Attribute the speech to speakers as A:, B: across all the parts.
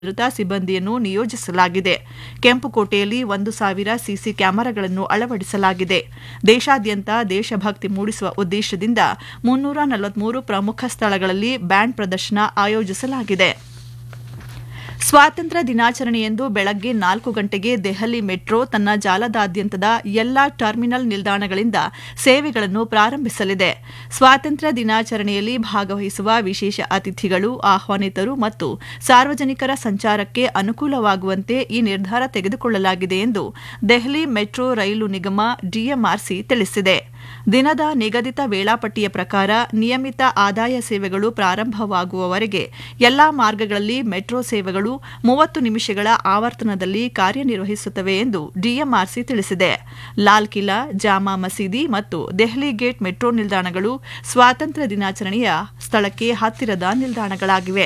A: ಭದ್ರತಾ ಸಿಬ್ಬಂದಿಯನ್ನು ನಿಯೋಜಿಸಲಾಗಿದೆ ಕೆಂಪುಕೋಟೆಯಲ್ಲಿ ಒಂದು ಸಾವಿರ ಸಿಸಿ ಕ್ಯಾಮೆರಾಗಳನ್ನು ಅಳವಡಿಸಲಾಗಿದೆ ದೇಶಾದ್ಯಂತ ದೇಶಭಕ್ತಿ ಮೂಡಿಸುವ ಉದ್ದೇಶದಿಂದ ಮುನ್ನೂರ ನಲವತ್ಮೂರು ಪ್ರಮುಖ ಸ್ಥಳಗಳಲ್ಲಿ ಬ್ಯಾಂಡ್ ಪ್ರದರ್ಶನ ಆಯೋಜಿಸಲಾಗಿದೆ ಸ್ವಾತಂತ್ರ್ಯ ದಿನಾಚರಣೆಯಂದು ಬೆಳಗ್ಗೆ ನಾಲ್ಕು ಗಂಟೆಗೆ ದೆಹಲಿ ಮೆಟ್ರೋ ತನ್ನ ಜಾಲದಾದ್ಯಂತದ ಎಲ್ಲಾ ಟರ್ಮಿನಲ್ ನಿಲ್ದಾಣಗಳಿಂದ ಸೇವೆಗಳನ್ನು ಪ್ರಾರಂಭಿಸಲಿದೆ ಸ್ವಾತಂತ್ರ್ಯ ದಿನಾಚರಣೆಯಲ್ಲಿ ಭಾಗವಹಿಸುವ ವಿಶೇಷ ಅತಿಥಿಗಳು ಆಹ್ವಾನಿತರು ಮತ್ತು ಸಾರ್ವಜನಿಕರ ಸಂಚಾರಕ್ಕೆ ಅನುಕೂಲವಾಗುವಂತೆ ಈ ನಿರ್ಧಾರ ತೆಗೆದುಕೊಳ್ಳಲಾಗಿದೆ ಎಂದು ದೆಹಲಿ ಮೆಟ್ರೋ ರೈಲು ನಿಗಮ ಡಿಎಂಆರ್ಸಿ ತಿಳಿಸಿದೆ ದಿನದ ನಿಗದಿತ ವೇಳಾಪಟ್ಟಿಯ ಪ್ರಕಾರ ನಿಯಮಿತ ಆದಾಯ ಸೇವೆಗಳು ಪ್ರಾರಂಭವಾಗುವವರೆಗೆ ಎಲ್ಲಾ ಮಾರ್ಗಗಳಲ್ಲಿ ಮೆಟ್ರೋ ಸೇವೆಗಳು ಮೂವತ್ತು ನಿಮಿಷಗಳ ಆವರ್ತನದಲ್ಲಿ ಕಾರ್ಯನಿರ್ವಹಿಸುತ್ತವೆ ಎಂದು ಡಿಎಂಆರ್ಸಿ ತಿಳಿಸಿದೆ ಲಾಲ್ ಕಿಲಾ ಜಾಮಾ ಮಸೀದಿ ಮತ್ತು ದೆಹಲಿ ಗೇಟ್ ಮೆಟ್ರೋ ನಿಲ್ದಾಣಗಳು ಸ್ವಾತಂತ್ರ್ಯ ದಿನಾಚರಣೆಯ ಸ್ಥಳಕ್ಕೆ ಹತ್ತಿರದ ನಿಲ್ದಾಣಗಳಾಗಿವೆ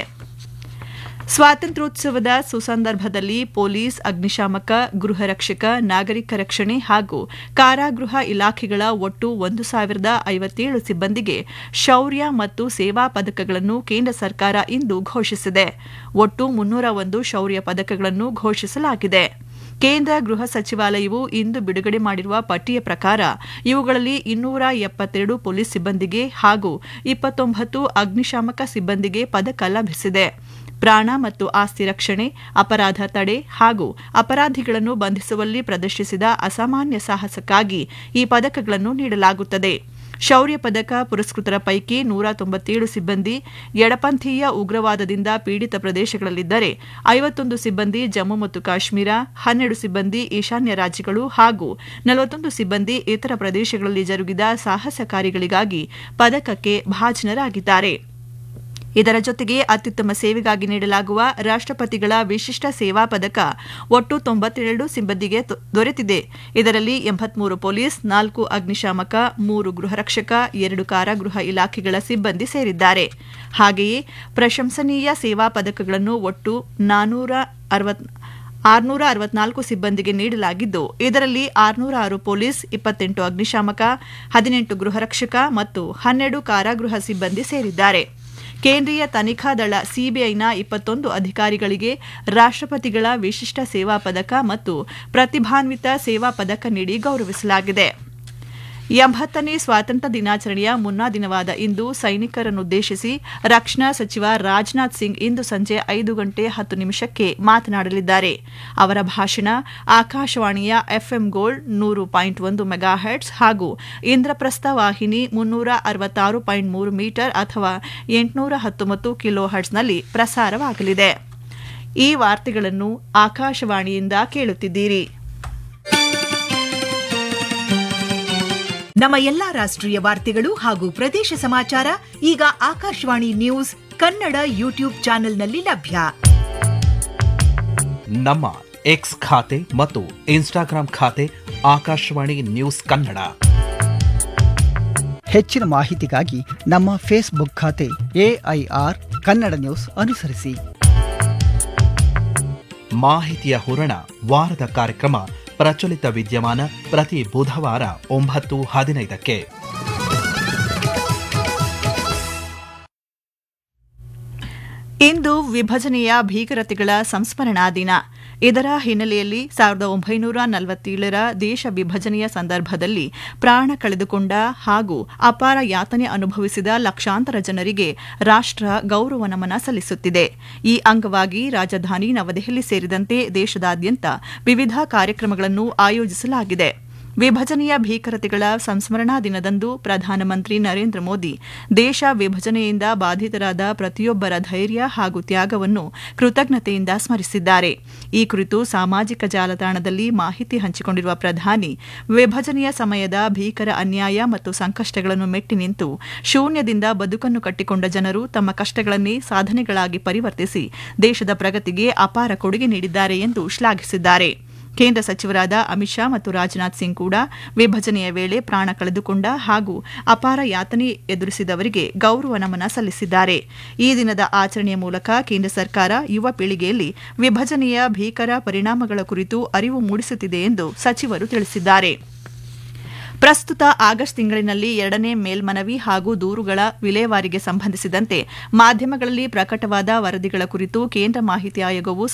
A: ಸ್ವಾತಂತ್ರ್ಯೋತ್ಸವದ ಸುಸಂದರ್ಭದಲ್ಲಿ ಪೊಲೀಸ್ ಅಗ್ನಿಶಾಮಕ ಗೃಹ ರಕ್ಷಕ ನಾಗರಿಕ ರಕ್ಷಣೆ ಹಾಗೂ ಕಾರಾಗೃಹ ಇಲಾಖೆಗಳ ಒಟ್ಟು ಒಂದು ಸಾವಿರದ ಐವತ್ತೇಳು ಸಿಬ್ಬಂದಿಗೆ ಶೌರ್ಯ ಮತ್ತು ಸೇವಾ ಪದಕಗಳನ್ನು ಕೇಂದ್ರ ಸರ್ಕಾರ ಇಂದು ಘೋಷಿಸಿದೆ ಒಟ್ಟು ಮುನ್ನೂರ ಒಂದು ಶೌರ್ಯ ಪದಕಗಳನ್ನು ಘೋಷಿಸಲಾಗಿದೆ ಕೇಂದ್ರ ಗೃಹ ಸಚಿವಾಲಯವು ಇಂದು ಬಿಡುಗಡೆ ಮಾಡಿರುವ ಪಟ್ಟಿಯ ಪ್ರಕಾರ ಇವುಗಳಲ್ಲಿ ಇನ್ನೂರ ಎಪ್ಪತ್ತೆರಡು ಪೊಲೀಸ್ ಸಿಬ್ಬಂದಿಗೆ ಹಾಗೂ ಇಪ್ಪತ್ತೊಂಬತ್ತು ಅಗ್ನಿಶಾಮಕ ಸಿಬ್ಬಂದಿಗೆ ಪದಕ ಲಭಿಸಿದೆ ಪ್ರಾಣ ಮತ್ತು ಆಸ್ತಿ ರಕ್ಷಣೆ ಅಪರಾಧ ತಡೆ ಹಾಗೂ ಅಪರಾಧಿಗಳನ್ನು ಬಂಧಿಸುವಲ್ಲಿ ಪ್ರದರ್ಶಿಸಿದ ಅಸಾಮಾನ್ಯ ಸಾಹಸಕ್ಕಾಗಿ ಈ ಪದಕಗಳನ್ನು ನೀಡಲಾಗುತ್ತದೆ ಶೌರ್ಯ ಪದಕ ಪುರಸ್ಕೃತರ ಪೈಕಿ ನೂರ ತೊಂಬತ್ತೇಳು ಸಿಬ್ಬಂದಿ ಎಡಪಂಥೀಯ ಉಗ್ರವಾದದಿಂದ ಪೀಡಿತ ಪ್ರದೇಶಗಳಲ್ಲಿದ್ದರೆ ಐವತ್ತೊಂದು ಸಿಬ್ಬಂದಿ ಜಮ್ಮು ಮತ್ತು ಕಾಶ್ಮೀರ ಹನ್ನೆರಡು ಸಿಬ್ಬಂದಿ ಈಶಾನ್ಯ ರಾಜ್ಯಗಳು ಹಾಗೂ ನಲವತ್ತೊಂದು ಸಿಬ್ಬಂದಿ ಇತರ ಪ್ರದೇಶಗಳಲ್ಲಿ ಜರುಗಿದ ಸಾಹಸ ಕಾರ್ಯಗಳಿಗಾಗಿ ಪದಕಕ್ಕೆ ಭಾಜನರಾಗಿದ್ದಾರೆ ಇದರ ಜೊತೆಗೆ ಅತ್ಯುತ್ತಮ ಸೇವೆಗಾಗಿ ನೀಡಲಾಗುವ ರಾಷ್ಟಪತಿಗಳ ವಿಶಿಷ್ಟ ಸೇವಾ ಪದಕ ಒಟ್ಟು ತೊಂಬತ್ತೆರಡು ಸಿಬ್ಬಂದಿಗೆ ದೊರೆತಿದೆ ಇದರಲ್ಲಿ ಎಂಬತ್ಮೂರು ಪೊಲೀಸ್ ನಾಲ್ಕು ಅಗ್ನಿಶಾಮಕ ಮೂರು ಗೃಹರಕ್ಷಕ ಎರಡು ಕಾರಾಗೃಹ ಇಲಾಖೆಗಳ ಸಿಬ್ಬಂದಿ ಸೇರಿದ್ದಾರೆ ಹಾಗೆಯೇ ಪ್ರಶಂಸನೀಯ ಸೇವಾ ಪದಕಗಳನ್ನು ಒಟ್ಟು ನಾನೂರ ಅರವತ್ ಆರುನೂರ ಅರವತ್ನಾಲ್ಕು ಸಿಬ್ಬಂದಿಗೆ ನೀಡಲಾಗಿದ್ದು ಇದರಲ್ಲಿ ಆರುನೂರ ಆರು ಪೊಲೀಸ್ ಇಪ್ಪತ್ತೆಂಟು ಅಗ್ನಿಶಾಮಕ ಹದಿನೆಂಟು ಗೃಹರಕ್ಷಕ ಮತ್ತು ಹನ್ನೆರಡು ಕಾರಾಗೃಹ ಸಿಬ್ಬಂದಿ ಸೇರಿದ್ದಾರೆ ಕೇಂದ್ರೀಯ ತನಿಖಾ ದಳ ಸಿಬಿಐನ ಇಪ್ಪತ್ತೊಂದು ಅಧಿಕಾರಿಗಳಿಗೆ ರಾಷ್ಟಪತಿಗಳ ವಿಶಿಷ್ಟ ಸೇವಾ ಪದಕ ಮತ್ತು ಪ್ರತಿಭಾನ್ವಿತ ಸೇವಾ ಪದಕ ನೀಡಿ ಗೌರವಿಸಲಾಗಿದೆ ಎಂಬತ್ತನೇ ಸ್ವಾತಂತ್ರ್ಯ ದಿನಾಚರಣೆಯ ಮುನ್ನಾ ದಿನವಾದ ಇಂದು ಸೈನಿಕರನ್ನುದ್ದೇಶಿಸಿ ರಕ್ಷಣಾ ಸಚಿವ ರಾಜನಾಥ್ ಸಿಂಗ್ ಇಂದು ಸಂಜೆ ಐದು ಗಂಟೆ ಹತ್ತು ನಿಮಿಷಕ್ಕೆ ಮಾತನಾಡಲಿದ್ದಾರೆ ಅವರ ಭಾಷಣ ಆಕಾಶವಾಣಿಯ ಎಫ್ಎಂ ಗೋಲ್ಡ್ ನೂರು ಪಾಯಿಂಟ್ ಒಂದು ಮೆಗಾಹೆಟ್ಸ್ ಹಾಗೂ ಇಂದ್ರಪ್ರಸ್ಥ ವಾಹಿನಿ ಮುನ್ನೂರ ಅರವತ್ತಾರು ಪಾಯಿಂಟ್ ಮೂರು ಮೀಟರ್ ಅಥವಾ ಎಂಟುನೂರ ಹತ್ತೊಂಬತ್ತು ಕಿಲೋ ಹರ್ಟ್ಸ್ನಲ್ಲಿ ಪ್ರಸಾರವಾಗಲಿದೆ ಈ ವಾರ್ತೆಗಳನ್ನು ಆಕಾಶವಾಣಿಯಿಂದ ಕೇಳುತ್ತಿದ್ದೀರಿ
B: ನಮ್ಮ ಎಲ್ಲಾ ರಾಷ್ಟ್ರೀಯ ವಾರ್ತೆಗಳು ಹಾಗೂ ಪ್ರದೇಶ ಸಮಾಚಾರ ಈಗ ಆಕಾಶವಾಣಿ ನ್ಯೂಸ್ ಕನ್ನಡ ಯೂಟ್ಯೂಬ್ ಚಾನೆಲ್ನಲ್ಲಿ ಲಭ್ಯ
C: ನಮ್ಮ ಎಕ್ಸ್ ಖಾತೆ ಮತ್ತು ಇನ್ಸ್ಟಾಗ್ರಾಂ ಖಾತೆ ಆಕಾಶವಾಣಿ ನ್ಯೂಸ್ ಕನ್ನಡ
D: ಹೆಚ್ಚಿನ ಮಾಹಿತಿಗಾಗಿ ನಮ್ಮ ಫೇಸ್ಬುಕ್ ಖಾತೆ ಎಐಆರ್ ಕನ್ನಡ ನ್ಯೂಸ್ ಅನುಸರಿಸಿ
C: ಮಾಹಿತಿಯ ಹೂರಣ ವಾರದ ಕಾರ್ಯಕ್ರಮ ಪ್ರಚಲಿತ ವಿದ್ಯಮಾನ ಪ್ರತಿ ಬುಧವಾರ ಒಂಬತ್ತು ಹದಿನೈದಕ್ಕೆ
A: ಇಂದು ವಿಭಜನೆಯ ಭೀಕರತೆಗಳ ಸಂಸ್ಮರಣಾ ದಿನ ಇದರ ಹಿನ್ನೆಲೆಯಲ್ಲಿ ಸಾವಿರದ ಒಂಬೈನೂರ ನಲವತ್ತೇಳರ ದೇಶ ವಿಭಜನೆಯ ಸಂದರ್ಭದಲ್ಲಿ ಪ್ರಾಣ ಕಳೆದುಕೊಂಡ ಹಾಗೂ ಅಪಾರ ಯಾತನೆ ಅನುಭವಿಸಿದ ಲಕ್ಷಾಂತರ ಜನರಿಗೆ ರಾಷ್ಟ್ರ ಗೌರವ ನಮನ ಸಲ್ಲಿಸುತ್ತಿದೆ ಈ ಅಂಗವಾಗಿ ರಾಜಧಾನಿ ನವದೆಹಲಿ ಸೇರಿದಂತೆ ದೇಶದಾದ್ಯಂತ ವಿವಿಧ ಕಾರ್ಯಕ್ರಮಗಳನ್ನು ಆಯೋಜಿಸಲಾಗಿದೆ ವಿಭಜನೆಯ ಭೀಕರತೆಗಳ ಸಂಸ್ಮರಣಾ ದಿನದಂದು ಪ್ರಧಾನಮಂತ್ರಿ ನರೇಂದ್ರ ಮೋದಿ ದೇಶ ವಿಭಜನೆಯಿಂದ ಬಾಧಿತರಾದ ಪ್ರತಿಯೊಬ್ಬರ ಧೈರ್ಯ ಹಾಗೂ ತ್ಯಾಗವನ್ನು ಕೃತಜ್ಞತೆಯಿಂದ ಸ್ಮರಿಸಿದ್ದಾರೆ ಈ ಕುರಿತು ಸಾಮಾಜಿಕ ಜಾಲತಾಣದಲ್ಲಿ ಮಾಹಿತಿ ಹಂಚಿಕೊಂಡಿರುವ ಪ್ರಧಾನಿ ವಿಭಜನೆಯ ಸಮಯದ ಭೀಕರ ಅನ್ಯಾಯ ಮತ್ತು ಸಂಕಷ್ಟಗಳನ್ನು ಮೆಟ್ಟಿ ನಿಂತು ಶೂನ್ಯದಿಂದ ಬದುಕನ್ನು ಕಟ್ಟಿಕೊಂಡ ಜನರು ತಮ್ಮ ಕಷ್ಟಗಳನ್ನೇ ಸಾಧನೆಗಳಾಗಿ ಪರಿವರ್ತಿಸಿ ದೇಶದ ಪ್ರಗತಿಗೆ ಅಪಾರ ಕೊಡುಗೆ ನೀಡಿದ್ದಾರೆ ಎಂದು ಶ್ಲಾಘಿಸಿದ್ದಾರೆ ಕೇಂದ್ರ ಸಚಿವರಾದ ಅಮಿತ್ ಶಾ ಮತ್ತು ರಾಜನಾಥ್ ಸಿಂಗ್ ಕೂಡ ವಿಭಜನೆಯ ವೇಳೆ ಪ್ರಾಣ ಕಳೆದುಕೊಂಡ ಹಾಗೂ ಅಪಾರ ಯಾತನೆ ಎದುರಿಸಿದವರಿಗೆ ಗೌರವ ನಮನ ಸಲ್ಲಿಸಿದ್ದಾರೆ ಈ ದಿನದ ಆಚರಣೆಯ ಮೂಲಕ ಕೇಂದ್ರ ಸರ್ಕಾರ ಯುವ ಪೀಳಿಗೆಯಲ್ಲಿ ವಿಭಜನೆಯ ಭೀಕರ ಪರಿಣಾಮಗಳ ಕುರಿತು ಅರಿವು ಮೂಡಿಸುತ್ತಿದೆ ಎಂದು ಸಚಿವರು ತಿಳಿಸಿದ್ದಾರೆ ಪ್ರಸ್ತುತ ಆಗಸ್ಟ್ ತಿಂಗಳಿನಲ್ಲಿ ಎರಡನೇ ಮೇಲ್ಮನವಿ ಹಾಗೂ ದೂರುಗಳ ವಿಲೇವಾರಿಗೆ ಸಂಬಂಧಿಸಿದಂತೆ ಮಾಧ್ಯಮಗಳಲ್ಲಿ ಪ್ರಕಟವಾದ ವರದಿಗಳ ಕುರಿತು ಕೇಂದ್ರ ಮಾಹಿತಿ ಆಯೋಗವು